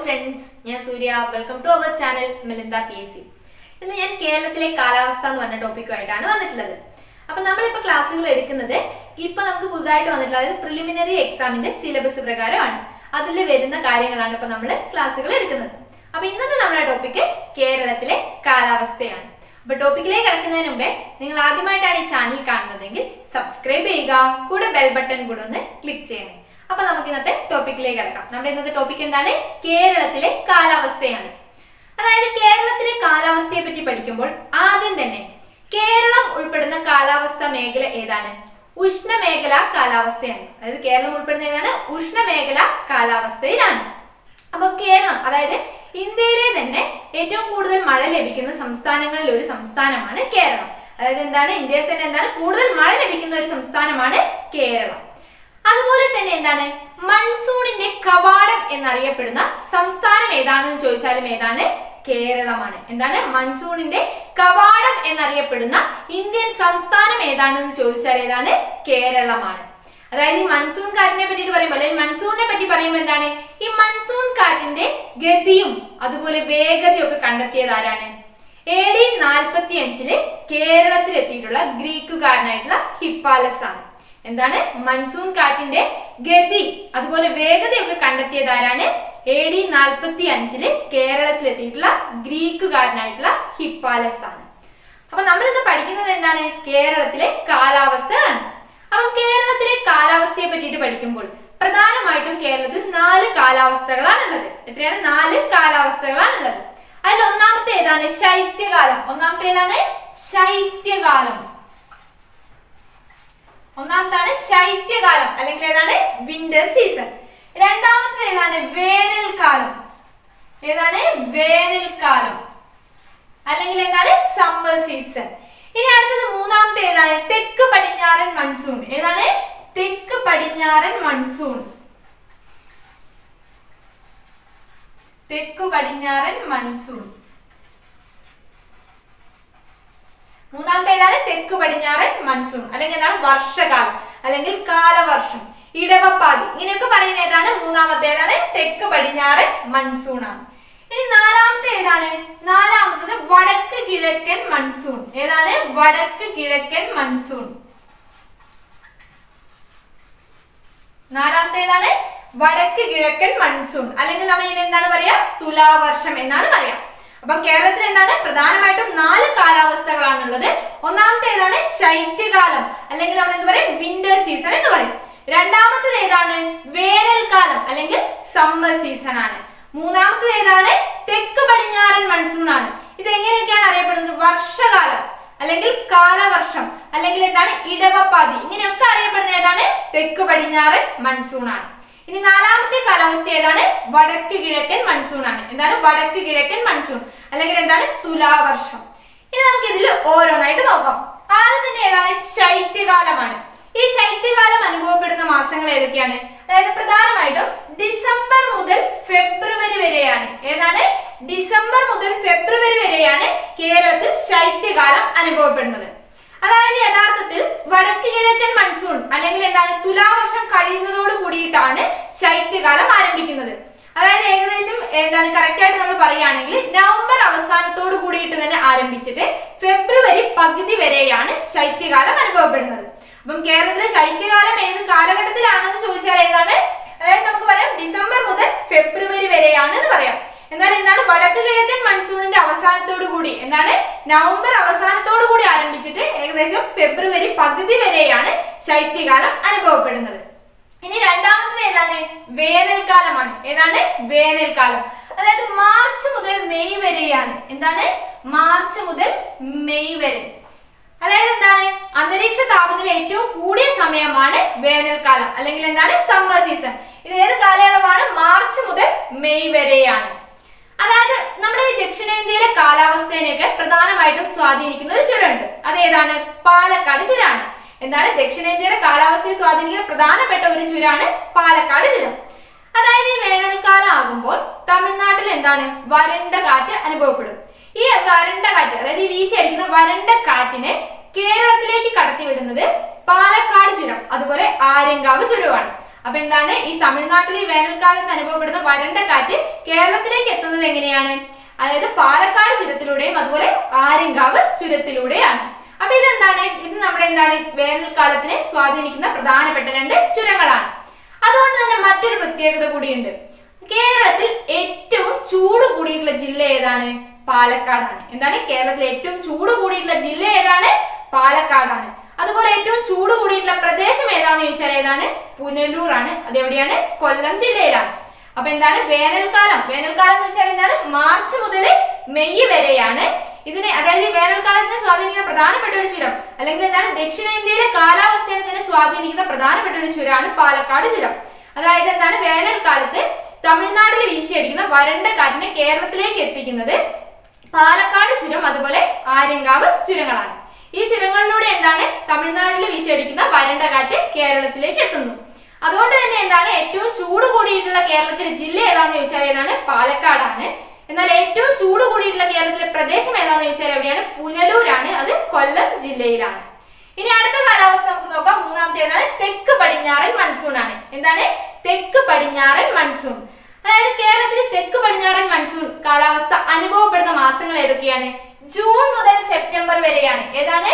friends ഞാൻ Surya welcome to our channel Melinda P S C ഇന്ന് ഞാൻ കേരളത്തിലെ കാലാവസ്ഥ എന്ന് പറഞ്ഞ ടോപ്പിക്കുമായിട്ടാണ് വന്നിട്ടുള്ളത് അപ്പൊ നമ്മളിപ്പോ ക്ലാസ്സുകൾ എടുക്കുന്നത് ഇപ്പൊ നമുക്ക് പുതുതായിട്ട് വന്നിട്ടുള്ള അതായത് പ്രിലിമിനറി എക്സാമിന്റെ സിലബസ് പ്രകാരമാണ് അതിൽ വരുന്ന കാര്യങ്ങളാണ് ഇപ്പൊ നമ്മൾ ക്ലാസ്സുകൾ എടുക്കുന്നത് അപ്പൊ ഇന്നത്തെ നമ്മുടെ ടോപ്പിക്ക് കേരളത്തിലെ കാലാവസ്ഥയാണ് അപ്പൊ ടോപ്പിക്കിലേക്ക് കിടക്കുന്നതിന് മുമ്പേ നിങ്ങൾ ആദ്യമായിട്ടാണ് ഈ ചാനൽ കാണുന്നതെങ്കിൽ സബ്സ്ക്രൈബ് ചെയ്യുക കൂടെ ബെൽ ബട്ടൺ കൂടെ ഒന്ന് ക്ലിക്ക് ചെയ്യണേ അപ്പൊ നമുക്ക് ഇന്നത്തെ ടോപ്പിക്കിലേക്ക് കിടക്കാം നമ്മുടെ ഇന്നത്തെ ടോപ്പിക് എന്താണ് കേരളത്തിലെ കാലാവസ്ഥയാണ് അതായത് കേരളത്തിലെ കാലാവസ്ഥയെ പറ്റി പഠിക്കുമ്പോൾ ആദ്യം തന്നെ കേരളം ഉൾപ്പെടുന്ന കാലാവസ്ഥ മേഖല ഏതാണ് ഉഷ്ണമേഖലാ കാലാവസ്ഥയാണ് അതായത് കേരളം ഉൾപ്പെടുന്ന ഏതാണ് ഉഷ്ണമേഖല കാലാവസ്ഥയിലാണ് അപ്പൊ കേരളം അതായത് ഇന്ത്യയിലെ തന്നെ ഏറ്റവും കൂടുതൽ മഴ ലഭിക്കുന്ന സംസ്ഥാനങ്ങളിൽ ഒരു സംസ്ഥാനമാണ് കേരളം അതായത് എന്താണ് ഇന്ത്യയിൽ തന്നെ എന്താണ് കൂടുതൽ മഴ ലഭിക്കുന്ന ഒരു സംസ്ഥാനമാണ് കേരളം അതുപോലെ തന്നെ എന്താണ് മൺസൂണിന്റെ കവാടം എന്നറിയപ്പെടുന്ന സംസ്ഥാനം ഏതാണെന്ന് ചോദിച്ചാലും ഏതാണ് കേരളമാണ് എന്താണ് മൺസൂണിന്റെ കവാടം എന്നറിയപ്പെടുന്ന ഇന്ത്യൻ സംസ്ഥാനം ഏതാണെന്ന് ചോദിച്ചാൽ ഏതാണ് കേരളമാണ് അതായത് ഈ മൺസൂൺ കാറ്റിനെ പറ്റിയിട്ട് പറയുമ്പോൾ അല്ലെങ്കിൽ മൺസൂണിനെ പറ്റി പറയുമ്പോൾ എന്താണ് ഈ മൺസൂൺ കാറ്റിന്റെ ഗതിയും അതുപോലെ വേഗതയും ഒക്കെ കണ്ടെത്തിയത് ആരാണ് എ ഡി നാൽപ്പത്തി അഞ്ചില് കേരളത്തിൽ എത്തിയിട്ടുള്ള ഗ്രീക്കുകാരനായിട്ടുള്ള ഹിപ്പാലസ് ആണ് എന്താണ് മൺസൂൺ കാറ്റിന്റെ ഗതി അതുപോലെ വേഗതയൊക്കെ കണ്ടെത്തിയത് ആരാണ് എ ഡി നാൽപ്പത്തി അഞ്ചില് കേരളത്തിൽ എത്തിയിട്ടുള്ള ഗ്രീക്കുകാരനായിട്ടുള്ള ഹിപ്പാലസ് ആണ് അപ്പൊ നമ്മൾ ഇന്ന് പഠിക്കുന്നത് എന്താണ് കേരളത്തിലെ കാലാവസ്ഥയാണ് അപ്പം കേരളത്തിലെ കാലാവസ്ഥയെ പറ്റിയിട്ട് പഠിക്കുമ്പോൾ പ്രധാനമായിട്ടും കേരളത്തിൽ നാല് കാലാവസ്ഥകളാണുള്ളത് എത്രയാണ് നാല് കാലാവസ്ഥകളാണുള്ളത് അതിൽ ഒന്നാമത്തെ ഏതാണ് ശൈത്യകാലം ഒന്നാമത്തെ ഏതാണ് ശൈത്യകാലം ഒന്നാമത്താണ് ശൈത്യകാലം അല്ലെങ്കിൽ ഏതാണ് വിന്റർ സീസൺ രണ്ടാമത്തെ ഏതാണ് വേനൽക്കാലം ഏതാണ് വേനൽക്കാലം അല്ലെങ്കിൽ എന്താണ് സമ്മർ സീസൺ ഇനി അടുത്തത് മൂന്നാമത്തെ ഏതാണ് തെക്ക് പടിഞ്ഞാറൻ മൺസൂൺ ഏതാണ് തെക്ക് പടിഞ്ഞാറൻ മൺസൂൺ തെക്കു പടിഞ്ഞാറൻ മൺസൂൺ മൂന്നാമത്തെ ഏതാണ് തെക്ക് പടിഞ്ഞാറൻ മൺസൂൺ അല്ലെങ്കിൽ എന്താണ് വർഷകാലം അല്ലെങ്കിൽ കാലവർഷം ഇടവപ്പാതി ഇങ്ങനെയൊക്കെ പറയുന്ന ഏതാണ് മൂന്നാമത്തെ ഏതാണ് തെക്ക് പടിഞ്ഞാറൻ മൺസൂൺ ആണ് ഇനി നാലാമത്തെ ഏതാണ് നാലാമത്തത് വടക്ക് കിഴക്കൻ മൺസൂൺ ഏതാണ് വടക്ക് കിഴക്കൻ മൺസൂൺ നാലാമത്തെ ഏതാണ് വടക്ക് കിഴക്കൻ മൺസൂൺ അല്ലെങ്കിൽ നമ്മൾ ഇതിന് എന്താണ് പറയാ തുലാവർഷം എന്നാണ് പറയാ അപ്പം കേരളത്തിൽ എന്താണ് പ്രധാനമായിട്ടും നാല് കാലാവസ്ഥകളാണുള്ളത് ഒന്നാമത്തെ ഏതാണ് ശൈത്യകാലം അല്ലെങ്കിൽ നമ്മൾ എന്ത് പറയും വിന്റർ സീസൺ എന്ന് പറയും രണ്ടാമത്തത് ഏതാണ് വേനൽക്കാലം അല്ലെങ്കിൽ സമ്മർ സീസൺ ആണ് മൂന്നാമത്തത് ഏതാണ് തെക്ക് പടിഞ്ഞാറൻ മൺസൂൺ ആണ് ഇത് എങ്ങനെയൊക്കെയാണ് അറിയപ്പെടുന്നത് വർഷകാലം അല്ലെങ്കിൽ കാലവർഷം അല്ലെങ്കിൽ എന്താണ് ഇടവപ്പാതി ഇങ്ങനെയൊക്കെ അറിയപ്പെടുന്ന ഏതാണ് തെക്ക് പടിഞ്ഞാറൻ മൺസൂൺ ആണ് ഇനി നാലാമത്തെ കാലാവസ്ഥ ഏതാണ് വടക്ക് കിഴക്കൻ മൺസൂൺ ആണ് എന്താണ് വടക്ക് കിഴക്കൻ മൺസൂൺ അല്ലെങ്കിൽ എന്താണ് തുലാവർഷം ഇനി നമുക്ക് ഇതിൽ ഓരോന്നായിട്ട് നോക്കാം ആദ്യം തന്നെ ഏതാണ് ശൈത്യകാലമാണ് ഈ ശൈത്യകാലം അനുഭവപ്പെടുന്ന മാസങ്ങൾ ഏതൊക്കെയാണ് അതായത് പ്രധാനമായിട്ടും ഡിസംബർ മുതൽ ഫെബ്രുവരി വരെയാണ് ഏതാണ് ഡിസംബർ മുതൽ ഫെബ്രുവരി വരെയാണ് കേരളത്തിൽ ശൈത്യകാലം അനുഭവപ്പെടുന്നത് അതായത് യഥാർത്ഥത്തിൽ വടക്ക് കിഴക്കൻ മൺസൂൺ അല്ലെങ്കിൽ എന്താണ് തുലാവർഷം കഴിയുന്നതോട് കൂടിയിട്ടാണ് ശൈത്യകാലം ആരംഭിക്കുന്നത് അതായത് ഏകദേശം എന്താണ് കറക്റ്റ് ആയിട്ട് നമ്മൾ പറയുകയാണെങ്കിൽ നവംബർ അവസാനത്തോട് കൂടിയിട്ട് തന്നെ ആരംഭിച്ചിട്ട് ഫെബ്രുവരി പകുതി വരെയാണ് ശൈത്യകാലം അനുഭവപ്പെടുന്നത് അപ്പം കേരളത്തിലെ ശൈത്യകാലം ഏത് കാലഘട്ടത്തിലാണെന്ന് ചോദിച്ചാൽ ഏതാണ് അതായത് നമുക്ക് പറയാം ഡിസംബർ മുതൽ ഫെബ്രുവരി വരെയാണ് എന്ന് പറയാം എന്നാൽ എന്താണ് വടക്ക് കിഴക്കൻ മൺസൂണിന്റെ അവസാനത്തോടു കൂടി എന്താണ് നവംബർ അവസാനത്തോടു കൂടി ആരംഭിച്ചിട്ട് ഏകദേശം ഫെബ്രുവരി പകുതി വരെയാണ് ശൈത്യകാലം അനുഭവപ്പെടുന്നത് ഇനി രണ്ടാമത്തത് ഏതാണ് വേനൽക്കാലമാണ് ഏതാണ് വേനൽക്കാലം അതായത് മാർച്ച് മുതൽ മെയ് വരെയാണ് എന്താണ് മാർച്ച് മുതൽ മെയ് വരെ അതായത് എന്താണ് അന്തരീക്ഷ താപനില ഏറ്റവും കൂടിയ സമയമാണ് വേനൽക്കാലം അല്ലെങ്കിൽ എന്താണ് സമ്മർ സീസൺ ഇത് ഏത് കാലയളവാണ് മാർച്ച് മുതൽ മെയ് വരെയാണ് അതായത് നമ്മുടെ ഈ ദക്ഷിണേന്ത്യയിലെ കാലാവസ്ഥേനെയൊക്കെ പ്രധാനമായിട്ടും സ്വാധീനിക്കുന്ന ഒരു ചുരമുണ്ട് അത് ഏതാണ് പാലക്കാട് ചുരമാണ് എന്താണ് ദക്ഷിണേന്ത്യയുടെ കാലാവസ്ഥയെ സ്വാധീനിക്കുന്ന പ്രധാനപ്പെട്ട ഒരു ചുരാണ് പാലക്കാട് ചുരം അതായത് ഈ വേനൽക്കാലം ആകുമ്പോൾ തമിഴ്നാട്ടിൽ എന്താണ് വരണ്ട കാറ്റ് അനുഭവപ്പെടും ഈ വരണ്ട കാറ്റ് അതായത് ഈ വീശി അടിക്കുന്ന വരണ്ട കാറ്റിനെ കേരളത്തിലേക്ക് കടത്തിവിടുന്നത് പാലക്കാട് ചുരം അതുപോലെ ആര്യങ്കാവ് ചുരമാണ് അപ്പൊ എന്താണ് ഈ തമിഴ്നാട്ടിൽ ഈ വേനൽക്കാലത്ത് അനുഭവപ്പെടുന്ന വരണ്ട കാറ്റ് കേരളത്തിലേക്ക് എത്തുന്നത് എങ്ങനെയാണ് അതായത് പാലക്കാട് ചുരത്തിലൂടെയും അതുപോലെ ആര്യങ്കാവ് ചുരത്തിലൂടെയാണ് അപ്പൊ ഇതെന്താണ് ഇത് നമ്മുടെ എന്താണ് വേനൽക്കാലത്തിനെ സ്വാധീനിക്കുന്ന പ്രധാനപ്പെട്ട രണ്ട് ചുരങ്ങളാണ് അതുകൊണ്ട് തന്നെ മറ്റൊരു പ്രത്യേകത കൂടിയുണ്ട് കേരളത്തിൽ ഏറ്റവും ചൂട് കൂടിയിട്ടുള്ള ജില്ല ഏതാണ് പാലക്കാടാണ് എന്താണ് കേരളത്തിൽ ഏറ്റവും ചൂട് കൂടിയിട്ടുള്ള ജില്ല ഏതാണ് പാലക്കാടാണ് അതുപോലെ ഏറ്റവും ചൂട് കൂടിയിട്ടുള്ള പ്രദേശം ഏതാന്ന് ചോദിച്ചാൽ ഏതാണ് പുനലൂർ ആണ് അത് എവിടെയാണ് കൊല്ലം ജില്ലയിലാണ് അപ്പൊ എന്താണ് വേനൽക്കാലം വേനൽക്കാലം എന്ന് വെച്ചാൽ എന്താണ് മാർച്ച് മുതൽ മെയ് വരെയാണ് ഇതിനെ അതായത് ഈ വേനൽക്കാലത്തിനെ സ്വാധീനിക്കുന്ന പ്രധാനപ്പെട്ട ഒരു ചുരം അല്ലെങ്കിൽ എന്താണ് ദക്ഷിണേന്ത്യയിലെ കാലാവസ്ഥയെ തന്നെ സ്വാധീനിക്കുന്ന പ്രധാനപ്പെട്ട ഒരു ചുരമാണ് പാലക്കാട് ചുരം അതായത് എന്താണ് വേനൽക്കാലത്ത് തമിഴ്നാട്ടിൽ വീശിയടിക്കുന്ന വരണ്ട കാറ്റിനെ കേരളത്തിലേക്ക് എത്തിക്കുന്നത് പാലക്കാട് ചുരം അതുപോലെ ആര്യങ്കാവ് ചുരങ്ങളാണ് ഈ ചുരങ്ങളിലൂടെ എന്താണ് തമിഴ്നാട്ടിൽ വീശിയടിക്കുന്ന വരണ്ട കാറ്റ് കേരളത്തിലേക്ക് എത്തുന്നു അതുകൊണ്ട് തന്നെ എന്താണ് ഏറ്റവും ചൂട് കൂടിയിട്ടുള്ള കേരളത്തിലെ ജില്ല ഏതാന്ന് ചോദിച്ചാൽ ഏതാണ് പാലക്കാടാണ് എന്നാൽ ഏറ്റവും ചൂട് കൂടിയിട്ടുള്ള കേരളത്തിലെ പ്രദേശം ഏതാന്ന് ചോദിച്ചാൽ എവിടെയാണ് പുനലൂരാണ് അത് കൊല്ലം ജില്ലയിലാണ് ഇനി അടുത്ത കാലാവസ്ഥ നമുക്ക് നോക്കാം മൂന്നാമത്തെ ഏതാണ് തെക്ക് പടിഞ്ഞാറൻ മൺസൂൺ ആണ് എന്താണ് തെക്ക് പടിഞ്ഞാറൻ മൺസൂൺ അതായത് കേരളത്തിൽ തെക്ക് പടിഞ്ഞാറൻ മൺസൂൺ കാലാവസ്ഥ അനുഭവപ്പെടുന്ന മാസങ്ങൾ ഏതൊക്കെയാണ് ജൂൺ മുതൽ സെപ്റ്റംബർ വരെയാണ് ഏതാണ്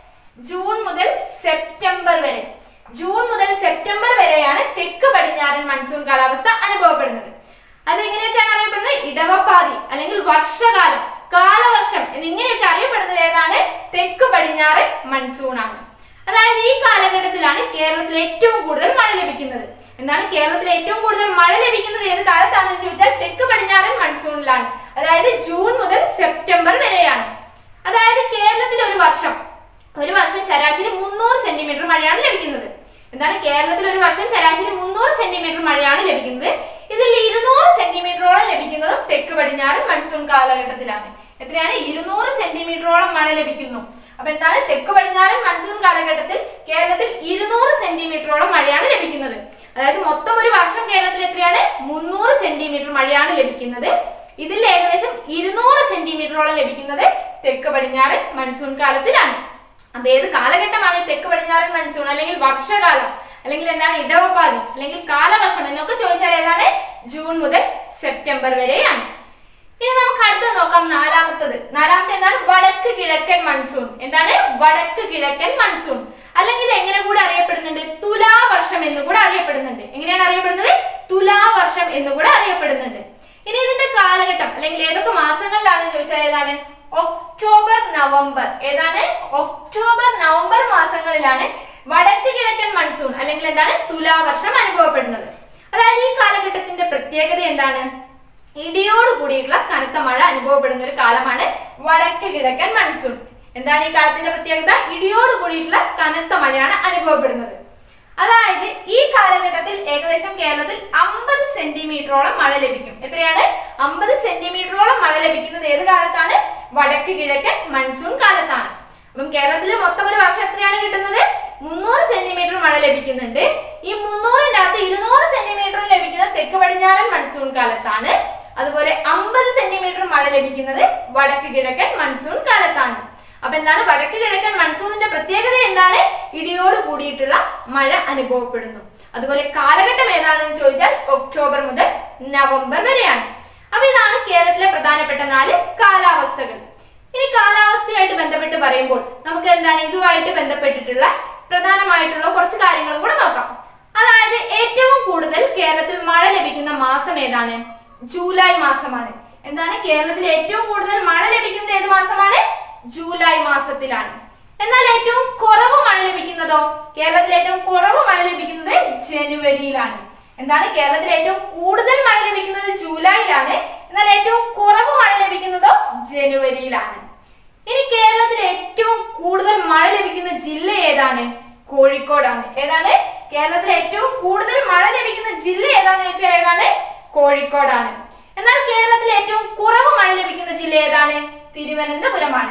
ജൂൺ മുതൽ സെപ്റ്റംബർ വരെ ജൂൺ മുതൽ സെപ്റ്റംബർ വരെയാണ് തെക്ക് പടിഞ്ഞാറൻ മൺസൂൺ കാലാവസ്ഥ അനുഭവപ്പെടുന്നത് അത് എങ്ങനെയൊക്കെയാണ് അറിയപ്പെടുന്നത് ഇടവപ്പാതി അല്ലെങ്കിൽ വർഷകാലം കാലവർഷം എന്നിങ്ങനെയൊക്കെ അറിയപ്പെടുന്നത് ഏതാണ് തെക്ക് പടിഞ്ഞാറൻ മൺസൂൺ ആണ് അതായത് ഈ കാലഘട്ടത്തിലാണ് കേരളത്തിൽ ഏറ്റവും കൂടുതൽ മഴ ലഭിക്കുന്നത് എന്താണ് കേരളത്തിൽ ഏറ്റവും കൂടുതൽ മഴ ലഭിക്കുന്നത് ഏത് കാലത്താണെന്ന് ചോദിച്ചാൽ തെക്ക് പടിഞ്ഞാറൻ മൺസൂണിലാണ് അതായത് ജൂൺ മുതൽ സെപ്റ്റംബർ വരെയാണ് അതായത് കേരളത്തിൽ ഒരു വർഷം ഒരു വർഷം ശരാശരി മുന്നൂറ് സെന്റിമീറ്റർ മഴയാണ് ലഭിക്കുന്നത് എന്താണ് കേരളത്തിൽ ഒരു വർഷം ശരാശരി മുന്നൂറ് സെന്റിമീറ്റർ മഴയാണ് ലഭിക്കുന്നത് ഇതിൽ ഇരുന്നൂറ് സെന്റിമീറ്ററോളം ലഭിക്കുന്നതും തെക്ക് പടിഞ്ഞാറൻ മൺസൂൺ കാലഘട്ടത്തിലാണ് എത്രയാണ് ഇരുന്നൂറ് സെന്റിമീറ്ററോളം മഴ ലഭിക്കുന്നു അപ്പൊ എന്താണ് തെക്ക് പടിഞ്ഞാറൻ മൺസൂൺ കാലഘട്ടത്തിൽ കേരളത്തിൽ ഇരുന്നൂറ് സെന്റിമീറ്ററോളം മഴയാണ് ലഭിക്കുന്നത് അതായത് മൊത്തം ഒരു വർഷം കേരളത്തിൽ എത്രയാണ് മുന്നൂറ് സെന്റിമീറ്റർ മഴയാണ് ലഭിക്കുന്നത് ഇതിൽ ഏകദേശം ഇരുന്നൂറ് സെന്റിമീറ്ററോളം ലഭിക്കുന്നത് തെക്ക് പടിഞ്ഞാറൻ മൺസൂൺ കാലത്തിലാണ് അപ്പൊ ഏത് കാലഘട്ടമാണ് ഈ തെക്ക് പടിഞ്ഞാറൻ മൺസൂൺ അല്ലെങ്കിൽ വർഷകാലം അല്ലെങ്കിൽ എന്താണ് ഇടവപ്പാതി അല്ലെങ്കിൽ കാലവർഷം എന്നൊക്കെ ചോദിച്ചാൽ ഏതാണ് ജൂൺ മുതൽ സെപ്റ്റംബർ വരെയാണ് ഇനി നമുക്ക് അടുത്തത് നോക്കാം നാലാമത്തത് നാലാമത്തെ എന്താണ് വടക്ക് കിഴക്കൻ മൺസൂൺ എന്താണ് വടക്ക് കിഴക്കൻ മൺസൂൺ അല്ലെങ്കിൽ ഇത് എങ്ങനെ കൂടെ അറിയപ്പെടുന്നുണ്ട് തുലാവർഷം എന്ന് കൂടെ അറിയപ്പെടുന്നുണ്ട് എങ്ങനെയാണ് അറിയപ്പെടുന്നത് തുലാവർഷം എന്ന് കൂടെ അറിയപ്പെടുന്നുണ്ട് ഇനി ഇതിന്റെ കാലഘട്ടം അല്ലെങ്കിൽ ഏതൊക്കെ മാസങ്ങളിലാണെന്ന് ചോദിച്ചാൽ ഏതാണ് ഒക്ടോബർ നവംബർ ഏതാണ് ഒക്ടോബർ നവംബർ മാസങ്ങളിലാണ് വടക്ക് കിഴക്കൻ മൺസൂൺ അല്ലെങ്കിൽ എന്താണ് തുലാവർഷം അനുഭവപ്പെടുന്നത് അതായത് ഈ കാലഘട്ടത്തിന്റെ പ്രത്യേകത എന്താണ് ഇടിയോട് കൂടിയിട്ടുള്ള കനത്ത മഴ അനുഭവപ്പെടുന്ന ഒരു കാലമാണ് വടക്ക് കിഴക്കൻ മൺസൂൺ എന്താണ് ഈ കാലത്തിന്റെ പ്രത്യേകത ഇടിയോട് കൂടിയിട്ടുള്ള കനത്ത മഴയാണ് അനുഭവപ്പെടുന്നത് അതായത് ഈ കാലഘട്ടത്തിൽ ഏകദേശം കേരളത്തിൽ അമ്പത് സെന്റിമീറ്ററോളം മഴ ലഭിക്കും എത്രയാണ് അമ്പത് സെന്റിമീറ്ററോളം മഴ ലഭിക്കുന്നത് ഏത് കാലത്താണ് വടക്ക് കിഴക്കൻ മൺസൂൺ കാലത്താണ് അപ്പം കേരളത്തിൽ മൊത്തം ഒരു വർഷം എത്രയാണ് കിട്ടുന്നത് മുന്നൂറ് സെന്റിമീറ്റർ മഴ ലഭിക്കുന്നുണ്ട് ഈ മുന്നൂറിന്റെ അകത്ത് ഇരുന്നൂറ് സെന്റിമീറ്റർ ലഭിക്കുന്നത് തെക്ക് പടിഞ്ഞാറൻ മൺസൂൺ കാലത്താണ് അതുപോലെ അമ്പത് സെന്റിമീറ്റർ മഴ ലഭിക്കുന്നത് വടക്ക് കിഴക്കൻ മൺസൂൺ കാലത്താണ് അപ്പൊ എന്താണ് വടക്ക് കിഴക്കൻ മൺസൂണിന്റെ പ്രത്യേകത എന്താണ് ഇടിയോട് കൂടിയിട്ടുള്ള മഴ അനുഭവപ്പെടുന്നു അതുപോലെ കാലഘട്ടം ഏതാണെന്ന് ചോദിച്ചാൽ ഒക്ടോബർ മുതൽ നവംബർ വരെയാണ് അപ്പൊ ഇതാണ് കേരളത്തിലെ പ്രധാനപ്പെട്ട നാല് കാലാവസ്ഥകൾ ഇനി കാലാവസ്ഥയുമായിട്ട് ബന്ധപ്പെട്ട് പറയുമ്പോൾ നമുക്ക് എന്താണ് ഇതുമായിട്ട് ബന്ധപ്പെട്ടിട്ടുള്ള പ്രധാനമായിട്ടുള്ള കുറച്ച് കാര്യങ്ങളും കൂടെ നോക്കാം അതായത് ഏറ്റവും കൂടുതൽ കേരളത്തിൽ മഴ ലഭിക്കുന്ന മാസം ഏതാണ് ജൂലൈ മാസമാണ് എന്താണ് കേരളത്തിൽ ഏറ്റവും കൂടുതൽ മഴ ലഭിക്കുന്നത് ഏത് മാസമാണ് ജൂലൈ മാസത്തിലാണ് എന്നാൽ ഏറ്റവും കുറവ് മഴ ലഭിക്കുന്നതോ കേരളത്തിൽ ഏറ്റവും കുറവ് മഴ ലഭിക്കുന്നത് ജനുവരിയിലാണ് എന്താണ് കേരളത്തിൽ ഏറ്റവും കൂടുതൽ മഴ ലഭിക്കുന്നത് ജൂലൈയിലാണ് എന്നാൽ ഏറ്റവും കുറവ് മഴ ലഭിക്കുന്നതോ ജനുവരിയിലാണ് ഇനി കേരളത്തിൽ ഏറ്റവും കൂടുതൽ മഴ ലഭിക്കുന്ന ജില്ല ഏതാണ് കോഴിക്കോടാണ് ഏതാണ് കേരളത്തിൽ ഏറ്റവും കൂടുതൽ മഴ ലഭിക്കുന്ന ജില്ല ഏതാന്ന് ചോദിച്ചാൽ ഏതാണ് കോഴിക്കോടാണ് എന്നാൽ കേരളത്തിൽ ഏറ്റവും കുറവ് മഴ ലഭിക്കുന്ന ജില്ല ഏതാണ് തിരുവനന്തപുരമാണ്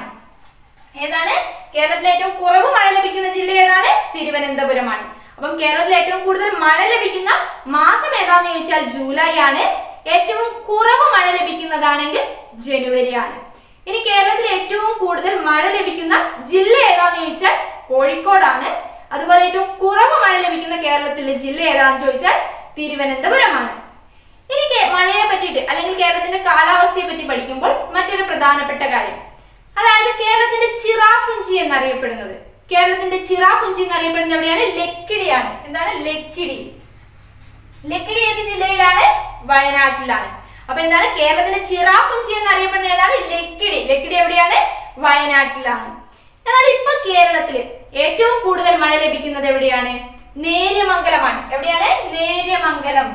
ഏതാണ് കേരളത്തിൽ ഏറ്റവും കുറവ് മഴ ലഭിക്കുന്ന ജില്ല ഏതാണ് തിരുവനന്തപുരമാണ് അപ്പം കേരളത്തിൽ ഏറ്റവും കൂടുതൽ മഴ ലഭിക്കുന്ന മാസം ഏതാന്ന് ചോദിച്ചാൽ ജൂലൈ ആണ് ഏറ്റവും കുറവ് മഴ ലഭിക്കുന്നതാണെങ്കിൽ ജനുവരി ആണ് ഇനി കേരളത്തിൽ ഏറ്റവും കൂടുതൽ മഴ ലഭിക്കുന്ന ജില്ല ഏതാന്ന് ചോദിച്ചാൽ കോഴിക്കോടാണ് അതുപോലെ ഏറ്റവും കുറവ് മഴ ലഭിക്കുന്ന കേരളത്തിലെ ജില്ല ഏതാണെന്ന് ചോദിച്ചാൽ തിരുവനന്തപുരമാണ് ഇനി കേ- മഴയെ പറ്റിയിട്ട് അല്ലെങ്കിൽ കേരളത്തിന്റെ കാലാവസ്ഥയെ പറ്റി പഠിക്കുമ്പോൾ മറ്റൊരു പ്രധാനപ്പെട്ട കാര്യം അതായത് കേരളത്തിന്റെ ചിറാപുഞ്ചി എന്നറിയപ്പെടുന്നത് കേരളത്തിന്റെ ചിറാപുഞ്ചി എന്നറിയപ്പെടുന്നത് എവിടെയാണ് ലക്കിടിയാണ് എന്താണ് ലക്കിടി ലക്കിടി ഏത് ജില്ലയിലാണ് വയനാട്ടിലാണ് അപ്പൊ എന്താണ് കേരളത്തിന്റെ ചിറാപുഞ്ചി എന്നറിയപ്പെടുന്ന ഏതാണ് ലക്കിടി ലക്കിടി എവിടെയാണ് വയനാട്ടിലാണ് എന്നാൽ ഇപ്പൊ കേരളത്തിൽ ഏറ്റവും കൂടുതൽ മഴ ലഭിക്കുന്നത് എവിടെയാണ് നേര്യമംഗലമാണ് എവിടെയാണ് നേര്യമംഗലം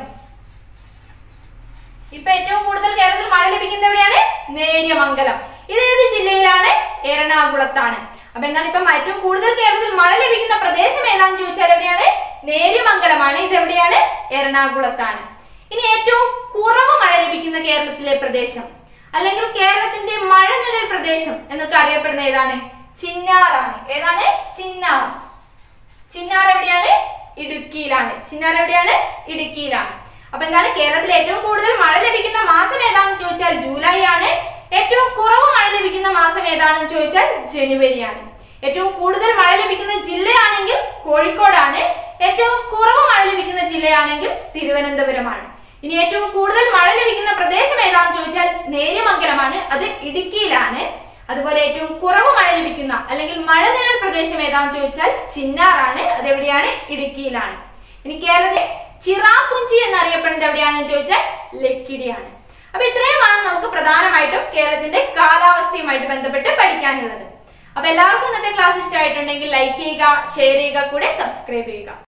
ഇപ്പൊ ഏറ്റവും കൂടുതൽ കേരളത്തിൽ മഴ ലഭിക്കുന്നത് എവിടെയാണ് നേര്യമംഗലം ഇത് ഏത് ജില്ലയിലാണ് എറണാകുളത്താണ് അപ്പൊ എന്താണ് ഇപ്പം ഏറ്റവും കൂടുതൽ കേരളത്തിൽ മഴ ലഭിക്കുന്ന പ്രദേശം ഏതാണെന്ന് ചോദിച്ചാൽ എവിടെയാണ് നേര്യമംഗലമാണ് ഇത് എവിടെയാണ് എറണാകുളത്താണ് ഇനി ഏറ്റവും കുറവ് മഴ ലഭിക്കുന്ന കേരളത്തിലെ പ്രദേശം അല്ലെങ്കിൽ കേരളത്തിന്റെ മഴനിഴൽ പ്രദേശം എന്നൊക്കെ അറിയപ്പെടുന്ന ഏതാണ് ചിന്നാറാണ് ഏതാണ് ചിന്നാർ ചിന്നാർ എവിടെയാണ് ഇടുക്കിയിലാണ് ചിന്നാർ എവിടെയാണ് ഇടുക്കിയിലാണ് അപ്പൊ എന്താണ് കേരളത്തിൽ ഏറ്റവും കൂടുതൽ മഴ ലഭിക്കുന്ന മാസം ഏതാണെന്ന് ചോദിച്ചാൽ ജൂലൈ ആണ് ഏറ്റവും കുറവ് മഴ ലഭിക്കുന്ന മാസം ഏതാണെന്ന് ചോദിച്ചാൽ ജനുവരിയാണ് ഏറ്റവും കൂടുതൽ മഴ ലഭിക്കുന്ന ജില്ലയാണെങ്കിൽ കോഴിക്കോടാണ് ഏറ്റവും കുറവ് മഴ ലഭിക്കുന്ന ജില്ലയാണെങ്കിൽ തിരുവനന്തപുരമാണ് ഇനി ഏറ്റവും കൂടുതൽ മഴ ലഭിക്കുന്ന പ്രദേശം ഏതാണെന്ന് ചോദിച്ചാൽ നേര്യമംഗലമാണ് അത് ഇടുക്കിയിലാണ് അതുപോലെ ഏറ്റവും കുറവ് മഴ ലഭിക്കുന്ന അല്ലെങ്കിൽ മഴ നിഴൽ പ്രദേശം ഏതാണെന്ന് ചോദിച്ചാൽ ചിന്നാറാണ് അതെവിടെയാണ് ഇടുക്കിയിലാണ് ഇനി കേരളത്തിൽ ചിറാപുഞ്ചി എന്നറിയപ്പെടുന്നത് എവിടെയാണെന്ന് ചോദിച്ചാൽ ലക്കിടിയാണ് അപ്പൊ ഇത്രയുമാണ് നമുക്ക് പ്രധാനമായിട്ടും കേരളത്തിന്റെ കാലാവസ്ഥയുമായിട്ട് ബന്ധപ്പെട്ട് പഠിക്കാനുള്ളത് അപ്പൊ എല്ലാവർക്കും ഇന്നത്തെ ക്ലാസ് ഇഷ്ടമായിട്ടുണ്ടെങ്കിൽ ലൈക്ക് ചെയ്യുക ഷെയർ ചെയ്യുക കൂടെ സബ്സ്ക്രൈബ് ചെയ്യുക